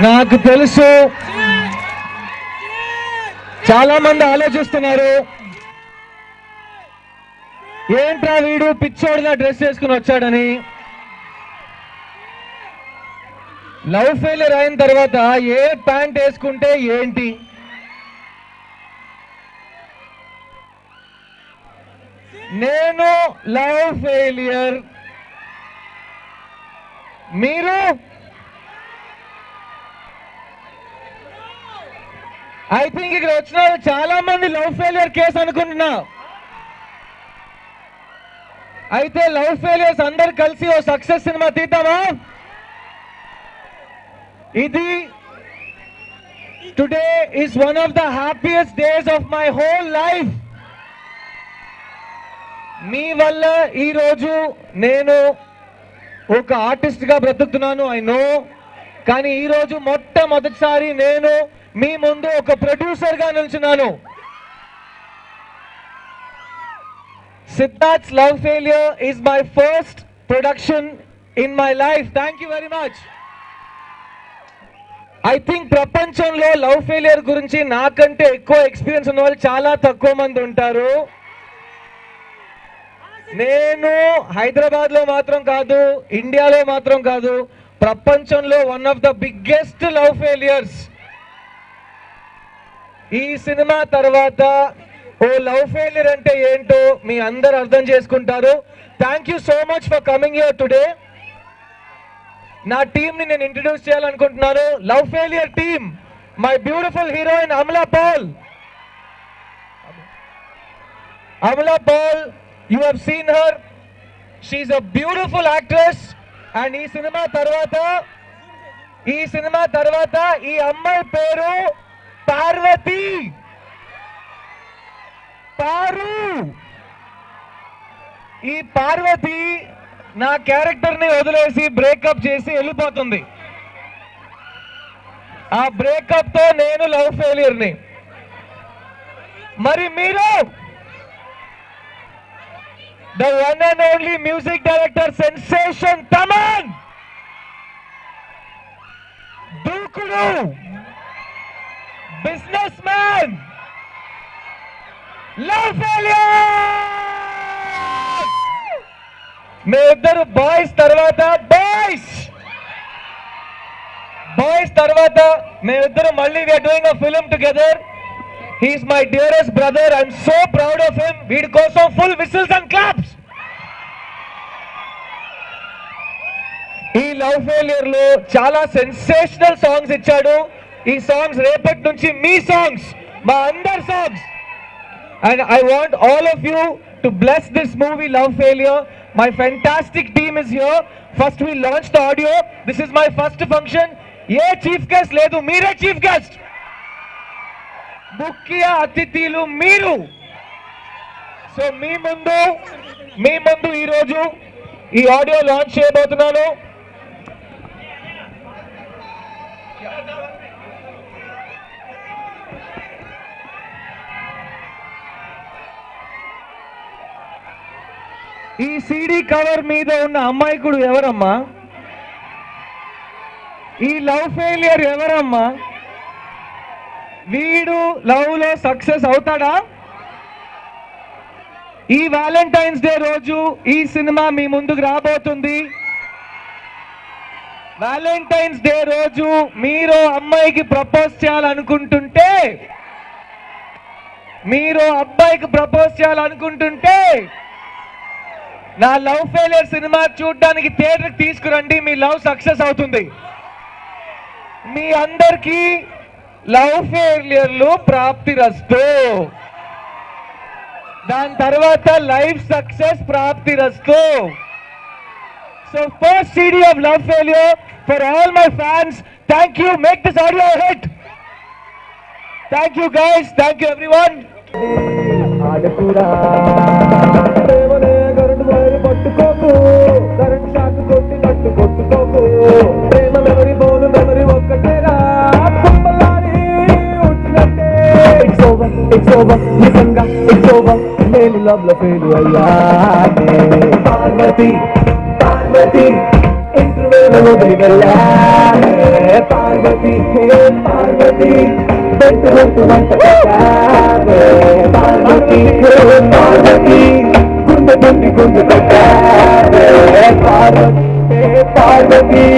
నాకు తెలుసు చాలా మంది ఆలోచిస్తున్నారు ఏంట్రా వీడు పిచ్చోడిలా డ్రెస్ వేసుకుని వచ్చాడని లవ్ ఫెయిలియర్ అయిన తర్వాత ఏ ప్యాంట్ వేసుకుంటే ఏంటి నేను లవ్ ఫెయిలియర్ మీరు ఐ థింక్ ఇక్కడ వచ్చిన వాళ్ళు చాలా మంది లవ్ ఫెయిలియర్ కేసు అనుకుంటున్నా అయితే లవ్ ఫెయిలియర్స్ అందరు కలిసి ఓ సక్సెస్ సినిమా తీద్దామా ఇది today is one of the happiest days of my whole life మీ వల్ల ఈ రోజు నేను ఒక ఆర్టిస్ట్ గా బ్రతుకుతున్నాను ఐ నో కానీ ఈ రోజు మొట్టమొదటిసారి నేను మీ ముందు ఒక ప్రొడ్యూసర్ గా నిల్చున్నాను Siddharth love failure is my first production in my life thank you very much I think ప్రపంచంలో లవ్ ఫెయిలియర్ గురించి నాకంటే ఎక్కువ ఎక్స్పీరియన్స్ ఉన్న వాళ్ళు చాలా తక్కువ మంది ఉంటారు నేను హైదరాబాద్ లో మాత్రం కాదు ఇండియాలో మాత్రం కాదు ప్రపంచంలో one of the biggest love failures ఈ సినిమా తర్వాత ఓ లవ్ ఫెయిలియర్ అంటే ఏంటో మీ అందరు అర్థం చేసుకుంటారు thank you so much for coming here today నా టీమ్ ని నేను ఇంట్రడ్యూస్ చేయాలనుకుంటున్నాను love failure team my beautiful heroine Amala Paul Amala Paul you have seen her she a beautiful actress and ఈ సినిమా తర్వాత ఈ సినిమా తర్వాత ఈ అమ్మాయి పేరు పార్వతి పారు ఈ పార్వతి నా క్యారెక్టర్ ని వదిలేసి బ్రేకప్ చేసి వెళ్ళిపోతుంది ఆ బ్రేకప్ తో నేను లవ్ ఫెయిలియర్ ని మరి మీరు the one and only music director sensation Thaman Dookudu businessman love failure మేమిద్దరు బాయ్స్ తర్వాత బాయ్స్ బాయ్స్ తర్వాత మేమిద్దరు మళ్ళీ we are doing a film together he's my dearest brother I'm so proud of him వీడి కోసం ఫుల్ విసిల్స్ అండ్ క్లాప్స్ ఈ love failure లో చాలా సెన్సేషనల్ సాంగ్స్ ఇచ్చాడు ఈ సాంగ్స్ రేపటి నుంచి మీ సాంగ్స్ మా అందరి songs And I want all of you to bless this movie, Love Failure. My fantastic team is here. First, we launched the audio. This is my first function. ఏ chief guest లేదు మీరే chief guest ముఖ్య అతిథులు మీరు so మీ ముందు మీ ముందు ఈరోజు ఈ ఆడియో లాంచ్ చేయబోతున్నాను ఈ సీడీ కవర్ మీద ఉన్న అమ్మాయికుడు ఎవరమ్మా ఈ లవ్ ఫెయిలియర్ ఎవరమ్మా వీడు లవ్ లో సక్సెస్ అవుతాడా ఈ వ్యాలంటైన్స్ డే రోజు ఈ సినిమా మీ ముందుకు రాబోతుంది వ్యాలంటైన్స్ డే రోజు మీరు అమ్మాయికి ప్రపోజ్ చేయాలనుకుంటుంటే మీరు అబ్బాయికి ప్రపోజ్ చేయాలనుకుంటుంటే నా లవ్ ఫెయిలియర్ సినిమా చూడడానికి థియేటర్ తీసుకురండి మీ లవ్ సక్సెస్ అవుతుంది మీ అందరికీ లవ్ ఫెయిలియర్లు ప్రాప్తి రస్తు దాని తర్వాత లైఫ్ సక్సెస్ ప్రాప్తి రస్తు so first CD of love failure for all my fans thank you make this audio hit thank you guys thank you everyone ఆడకురా ప్రేమనే కరెంటు వైరు పట్టుకోకు కరెంట్ షాక్ కొట్టినట్టు కొట్టుకోకు ప్రేమ మెమరీ బోలు మెమరీ ఒక్కటేరా కుమ్మలారి ఉంచినట్టే ఇట్స్ ఓవర్ ఇట్స్ ఓవర్ నిజంగా ఇట్స్ ఓవర్ నేను లవ్ లో ఫెయిల్ అయ్యానే పార్వతి పార్వతి ఇంటర్వ్యూలో వదిలి వెళ్ళానే పార్వతి పార్వతి హే పార్వతి బెట్టు బెట్టు వంట పెట్టావే పార్వతి హే పార్వతి గుండె గుండి గుండె పెట్టావే పార్వతి హే పార్వతి